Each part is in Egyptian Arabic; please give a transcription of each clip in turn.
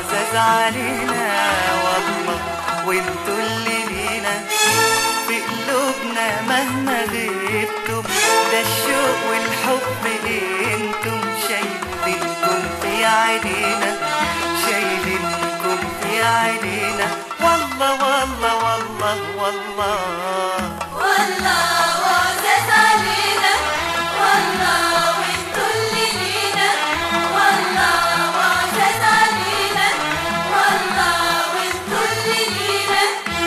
وعزاز علينا والله وانتوا اللي لينا في قلوبنا مهما غبتم ده الشوق والحب انتم شايلينكم في عينينا شايلينكم في عينينا والله والله والله والله والله وعزاز علينا والله وانتوا اللي لينا والله وعزاز علينا والله وانتوا اللي لينا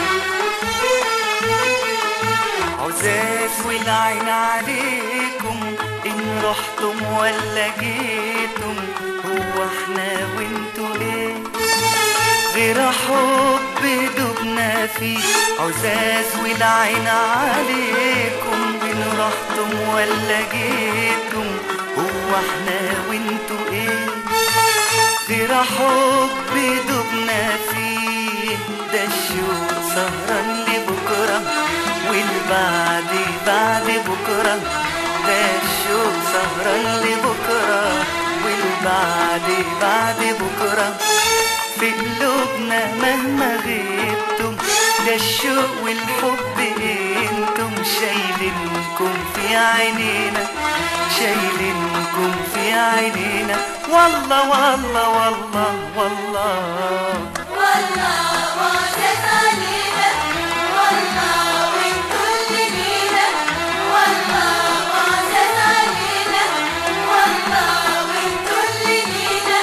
عزاز والعين عليكم ان رحتم ولا جيتم هو احنا وانتوا ايه غير حب دبنا فيه عزاز والعين عليكم ان رحتم ولا جيتم هو احنا وانتوا ايه غير حب دبنا فيه ده الشوق سهران لبكرة والبعد بعد بكرة ده الشوق سهران لبكرة والبعد بعد بكرة في قلوبنا مهما غبتم ده الشوق والحب انتم شايلينكم في عينينا شايلينكم في عينينا والله والله والله والله والله وعزاز علينا والله وانتوا اللي لينا والله وعزاز علينا والله وانتوا اللي لينا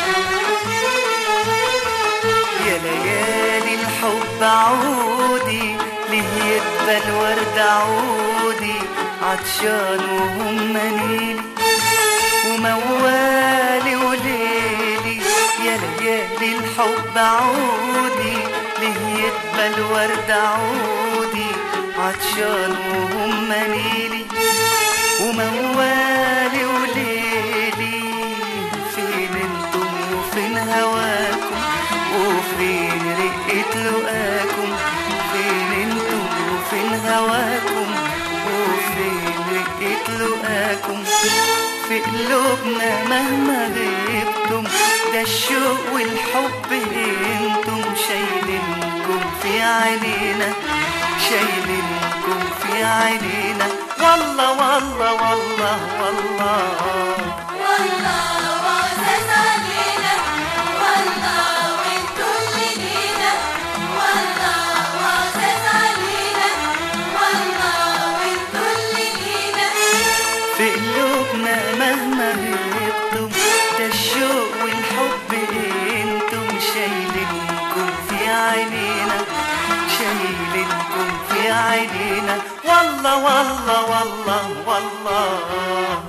يا ليالي الحب عودي ليه يدبى الورد عودي عطشان وهم نيلي وموالي وليلي يا ليالي الحب عودي ليه يدبى الورد عودي عطشان وهم نيلي وموالي وليلي فين انتم وفين هواكم وفين رقة لقاكم فين انتم وفين هواكم وفين رقة لقاكم في قلوبنا مهما غبتم ده الشوق والحب انتم شايلينكم في عينينا شايلينكم في عينينا والله والله والله والله والله وعزاز علينا والله وانتوا اللي لينا والله وعزاز علينا والله وانتوا اللي لينا في قلوبنا مهما غبتم ده الشوق والحب انتم شايلينكم في عينينا شايلينكم في عينينا والله والله والله والله